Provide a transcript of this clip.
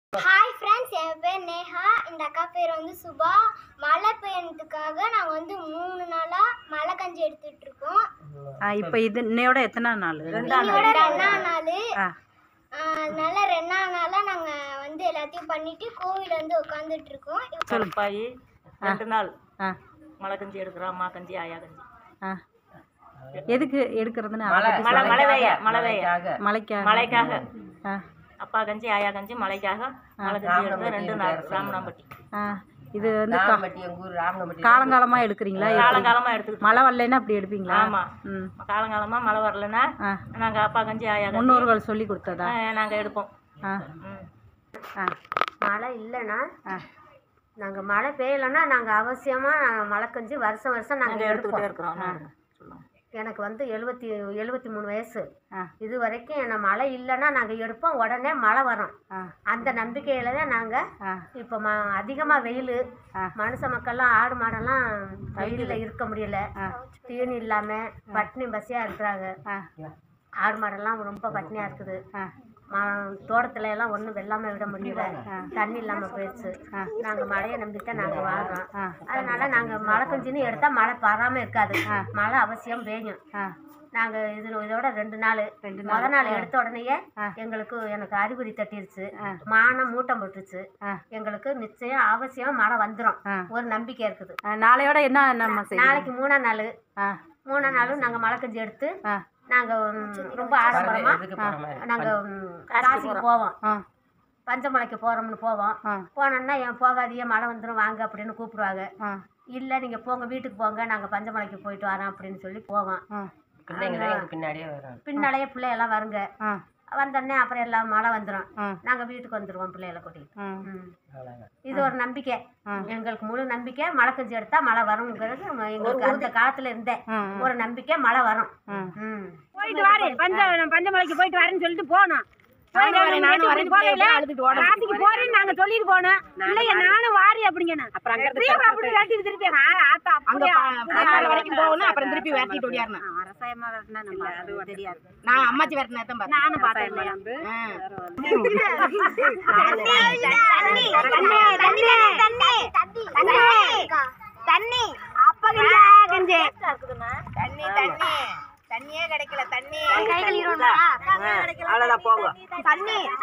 Hi friends என் பேர் நேஹா இந்த அக்கா பேர் வந்து சுபா மழை பெய்யறதுக்காக நாங்கள் வந்து மூணு நாளாக மழை கஞ்சி எடுத்துட்டு இருக்கோம் இப்போ இது இன்னையோட எத்தனை நாள் இன்னையோட ரெண்டாம் நாள் ஆ அதனால ரெண்டாம் நாளாக நாங்கள் வந்து எல்லாத்தையும் பண்ணிட்டு கோவில் வந்து உட்காந்துட்டு இருக்கோம் கருப்பாயி ரெண்டு நாள் ஆ மழை கஞ்சி எடுக்கிறோம் அம்மா கஞ்சி ஆயா கஞ்சி ஆ எதுக்கு எடுக்கிறதுன்னு மழை மழை பெய்ய மழை பெய்ய மழைக்கா மழைக்காக ஆ அப்பா கஞ்சி ஆயா கஞ்சி மழைக்காக மழை கஞ்சி எடுத்து ரெண்டு நாள் ராமனாம்பட்டி ஆ இது வந்து கா- காலங்காலமா எடுக்கிறீங்களா காலங்காலமா எடுத்துக்கிட்டு மழை வரலைன்னா அப்படி எடுப்பீங்களா ஆமா ம் காலங்காலமா மழை வரலன்னா ஆ நாங்க அப்பா கஞ்சி ஆயா கஞ்சி முன்னோர்கள் சொல்லி கொடுத்ததா ஆ, நாங்க எடுப்போம் ஆ ம். ஆ மழை இல்லைன்னா ஆ நாங்கள் மழை பெய்யலைன்னா நாங்கள் அவசியமாக மழை கஞ்சி வருஷம் வருஷம் நாங்க நாங்கள் எடுத்துக்கிட்டே எடுப்போம் இருக்கிறோம் சொல்லுவோம் எனக்கு வந்து எழுபத்தி எழுபத்தி மூணு வயசு ஆ இது வரைக்கும் என்ன மழை இல்லைன்னா நாங்கள் எடுப்போம் உடனே மழை வரும் ஆ அந்த நம்பிக்கையில் தான் நாங்கள் ஆ இப்போ ம அதிகமாக வெயில் ஆ. மனுஷ மக்கள்லாம் ஆடு மாடெல்லாம் வெயிலில் இருக்க முடியல தீனி இல்லாமல் பட்டினி பசியாக இருக்கிறாங்க ஆ ஆடு மாடெல்லாம் ரொம்ப பட்டினியாக இருக்குது ஆ ம தோட்டத்துல எல்லாம் ஒன்றும் வெள்ளாமல் விட முடியல தண்ணி இல்லாமல் போயிடுச்சு நாங்கள் மழையை நம்பித்தான் நாங்கள் வாழ்றோம் அதனால நாங்கள் மழை கஞ்சின்னு எடுத்தால் மழை பராமல் இருக்காது மழை அவசியம் பெய்யும் ஆ நாங்கள் இது இதோட ரெண்டு நாள் ரெண்டு முத நாள் எடுத்த உடனேயே எங்களுக்கு எனக்கு அறிகுறி தட்டிருச்சு மானம் மூட்டம் போட்டுருச்சு ஆ. எங்களுக்கு நிச்சயம் அவசியம் மழை வந்துடும் ஆ. ஒரு நம்பிக்கை இருக்குது ஆ, நாளையோட என்ன நம்ம செய்யணும் நாளைக்கு மூணாம் நாள் ஆ மூணாம் நாளும் நாங்கள் மழை கஞ்சி எடுத்து ஆ நாங்கள் ரொம்ப ஆடம்பரமாக நாங்கள் காசிக்கு போவோம் ஆ பஞ்சமலைக்கு போகிறோம்னு போவோம் ஆ. போனோம்னா என் போகாதீங்க மழை வந்துடும் வாங்க அப்படின்னு கூப்பிடுவாங்க ஆ இல்லை நீங்கள் போங்க வீட்டுக்கு போங்க நாங்கள் பஞ்சமலைக்கு போயிட்டு வரோம் அப்படின்னு சொல்லி போவோம் ஆ பின்னாலேயே பிள்ளையெல்லாம் வருங்க ஆ வந்தோடனே அப்புறம் எல்லாம் மழை வந்துடும் ஆ. நாங்கள் வீட்டுக்கு வந்துடுவோம் பிள்ளைகளை கூட்டிகிட்டு ஆ ம். இது ஒரு நம்பிக்கை எங்களுக்கு முழு நம்பிக்கை மழை கஞ்சி எடுத்தா மழை வருங்கிறது நம்ம எங்களுக்கு அந்த காலத்துல இருந்தே ஒரு நம்பிக்கை மழை வரும் ம் போயிட்டு வாரு பஞ்ச பஞ்சமலைக்கு போயிட்டு வரேன்னு சொல்லிட்டு போனோம் போயிட்டு வரேன் நானும் வரேன் போகையில ராசிக்கு போறேன்னு நாங்க சொல்லிட்டு போனோம் இல்லையா நானும் வாரி அப்படிங்க அப்புறம் அப்படி விரட்டிட்டு திருப்பி ஆ, ஆத்தா அப்படியே வரைக்கும் போகணும் அப்புறம் திருப்பி விரட்டிட்டு ஓடியாரணும் அரசாயமா விரட்டினா நம்ம அது தெரியாது நான் அம்மாச்சி விரட்டினா தான் பார்த்தேன் நானும் பார்த்தேன் தண்ணி கஞ்சி தண்ணி தண்ணி தண்ணியே கிடைக்கல தண்ணி அவ்வளோதான் போங்க தண்ணி